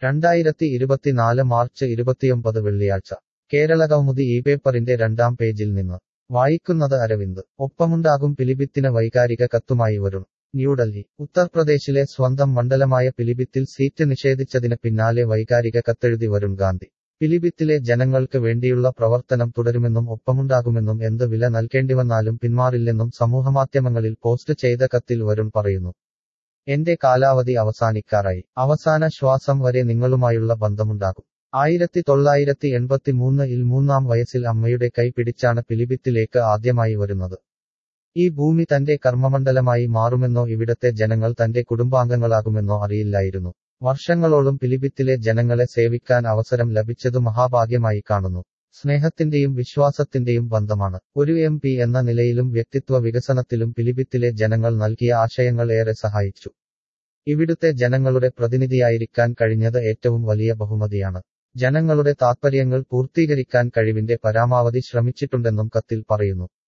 രണ്ടായിരത്തി ഇരുപത്തിനാല് മാർച്ച് ഇരുപത്തിയൊമ്പത് വെള്ളിയാഴ്ച കേരളകൗമുദി ഈ പേപ്പറിന്റെ രണ്ടാം പേജിൽ നിന്ന് വായിക്കുന്നത് അരവിന്ദ് ഒപ്പമുണ്ടാകും പിലിഭിത്തിന് വൈകാരിക കത്തുമായി വരുൺ ന്യൂഡൽഹി ഉത്തർപ്രദേശിലെ സ്വന്തം മണ്ഡലമായ പിലിഭിത്തിൽ സീറ്റ് നിഷേധിച്ചതിന് പിന്നാലെ വൈകാരിക കത്തെഴുതി വരുൺ ഗാന്ധി പിലിഭിത്തിലെ ജനങ്ങൾക്ക് വേണ്ടിയുള്ള പ്രവർത്തനം തുടരുമെന്നും ഒപ്പമുണ്ടാകുമെന്നും എന്ത് വില നൽകേണ്ടിവന്നാലും പിന്മാറില്ലെന്നും സമൂഹമാധ്യമങ്ങളിൽ പോസ്റ്റ് ചെയ്ത കത്തിൽ വരുൺ പറയുന്നു എന്റെ കാലാവധി അവസാനിക്കാറായി അവസാന ശ്വാസം വരെ നിങ്ങളുമായുള്ള ബന്ധമുണ്ടാകും ആയിരത്തി തൊള്ളായിരത്തി എൺപത്തിമൂന്ന് ഇൽ മൂന്നാം വയസ്സിൽ അമ്മയുടെ കൈ പിടിച്ചാണ് പിലിഭിത്തിലേക്ക് ആദ്യമായി വരുന്നത് ഈ ഭൂമി തന്റെ കർമ്മമണ്ഡലമായി മാറുമെന്നോ ഇവിടത്തെ ജനങ്ങൾ തന്റെ കുടുംബാംഗങ്ങളാകുമെന്നോ അറിയില്ലായിരുന്നു വർഷങ്ങളോളം പിലിഭിത്തിലെ ജനങ്ങളെ സേവിക്കാൻ അവസരം ലഭിച്ചതു മഹാഭാഗ്യമായി കാണുന്നു സ്നേഹത്തിന്റെയും വിശ്വാസത്തിന്റെയും ബന്ധമാണ് ഒരു എം പി എന്ന നിലയിലും വ്യക്തിത്വ വികസനത്തിലും പിലിഭിത്തിലെ ജനങ്ങൾ നൽകിയ ആശയങ്ങൾ ഏറെ സഹായിച്ചു ഇവിടുത്തെ ജനങ്ങളുടെ പ്രതിനിധിയായിരിക്കാൻ കഴിഞ്ഞത് ഏറ്റവും വലിയ ബഹുമതിയാണ് ജനങ്ങളുടെ താത്പര്യങ്ങൾ പൂർത്തീകരിക്കാൻ കഴിവിന്റെ പരമാവധി ശ്രമിച്ചിട്ടുണ്ടെന്നും കത്തിൽ പറയുന്നു